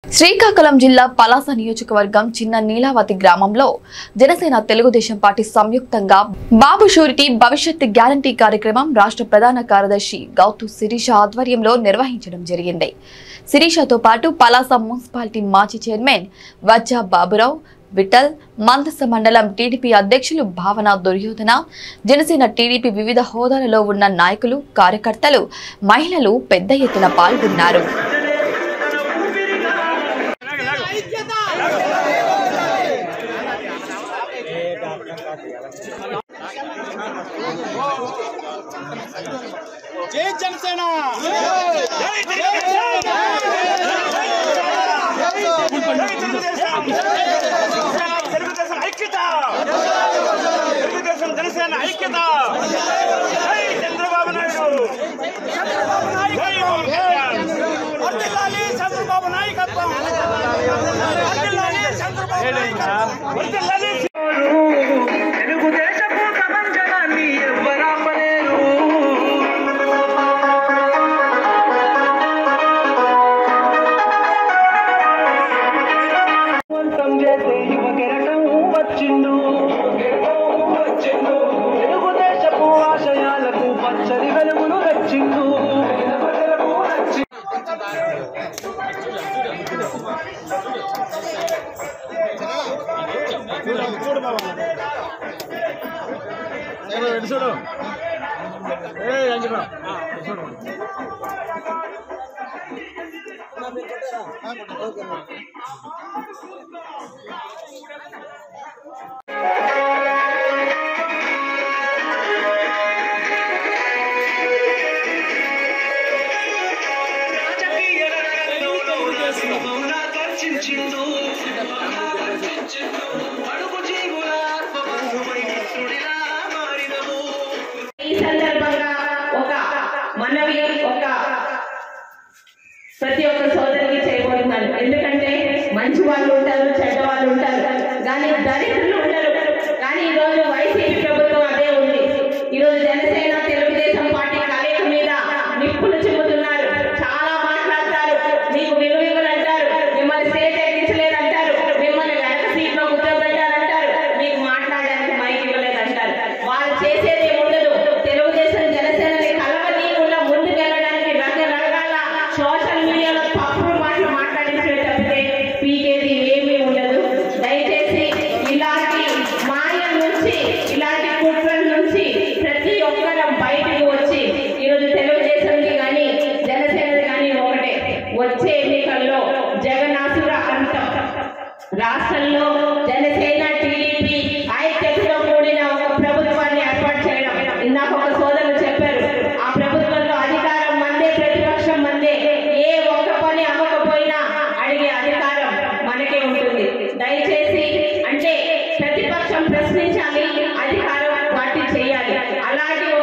శ్రీకాకుళం జిల్లా పలాస నియోజకవర్గం చిన్న నీలావతి గ్రామంలో జనసేన తెలుగుదేశం పార్టీ సంయుక్తంగా బాబు షూరిటీ భవిష్యత్ గ్యారంటీ కార్యక్రమం రాష్ట్ర ప్రధాన కార్యదర్శి గౌతు శిరీష ఆధ్వర్యంలో నిర్వహించడం జరిగింది శిరీషతో పాటు పలాస మున్సిపాలిటీ మాజీ చైర్మన్ వజ్జా బాబురావు విఠల్ మందస మండలం టీడీపీ అధ్యక్షులు భావన దుర్యోధన జనసేన టీడీపీ వివిధ హోదాలలో ఉన్న నాయకులు కార్యకర్తలు మహిళలు పెద్ద ఎత్తున పాల్గొన్నారు జై జనసేన తెలుగుదేశం ఐక్యత తెలుగుదేశం జనసేన ఐక్యత జై చంద్రబాబు నాయుడు జై పవన్ కళ్యాణ్ వర్ధిల్లాలి చంద్రబాబు నాయకత్వం వర్ధిల్లాలి చంద్రబాబు నాయకత్వం వర్ధిల్లాలి తెలుగుదేశపు ప్రపంచనాన్ని ఎవ్వరాపలేరు వంతం చేసే యువ కెరటం వచ్చిండు తెలుగుదేశపు ఆశయాలకు పచ్చని వెలుగులు రచ్చిండు రాజకీయ రంగంలో సింహంలా గర్జించిండు. అడుగు జీవుల ఆత్మబంధువై మిత్రుడిలా మారినము ఈ సందర్భంగా ఒక మనవి ఒక ప్రతి ఒక్క సోదరికి చేయబోతున్నాను ఎందుకంటే మంచి వాళ్ళు ఉంటారు చెడ్డ వాళ్ళు ఉంటారు కానీ దరిద్రులు ఉండరు కానీ ఈ రోజు వైసీపీ ప్రభుత్వం అదే ఉంది ఈ రోజు జనసేన తెలుగుదేశం పార్టీ కలయిక మీద నిప్పులు చిమ్ముతున్నారు చాలా మాట్లాడతారు మీకు విలువిలులు అంటారు మిమ్మల్ని స్టేజ్ ఎక్కించలేదంటారు మిమ్మల్ని వెనక సీట్లో కూర్చోబెట్టారంటారు మీకు మాట్లాడడానికి మైక్ ఇవ్వలేదంటారు వాళ్ళు చేసేది ఉండదు తెలుగుదేశం జనసేనని కలవనీయకుండా ముందుకెళ్ళడానికి రకరకాల సోషల్ మీడియాలో తప్పుడు మాటలు మాట్లాడించే తప్పితే పీకేది ఏమీ ఉండదు దయచేసి ఇలాంటి మాయల నుంచి ఇలాంటి కుట్రల నుంచి ప్రతి ఒక్కరం బయటకు వచ్చి ఈరోజు తెలుగుదేశంకి కానీ జనసేనది కానీ ఒకటే వచ్చే ఎన్నికల్లో జగన్నాసుర అంతం రాష్ట్రంలో జనసేన టీడీపీ ఐక్యతతో కూడిన ఒక ప్రభుత్వాన్ని ఏర్పాటు చేయడం ఇందాక ఒక సోదరులు చెప్పారు ఆ ప్రభుత్వంలో అధికారం మందే ప్రతిపక్షం మందే ఏ ఒక్క పని అవ్వకపోయినా అడిగే అధికారం మనకే ఉంటుంది దయచేసి అంటే ప్రతిపక్షం ప్రశ్నించాలి అధికారం పార్టీ చేయాలి అలాంటి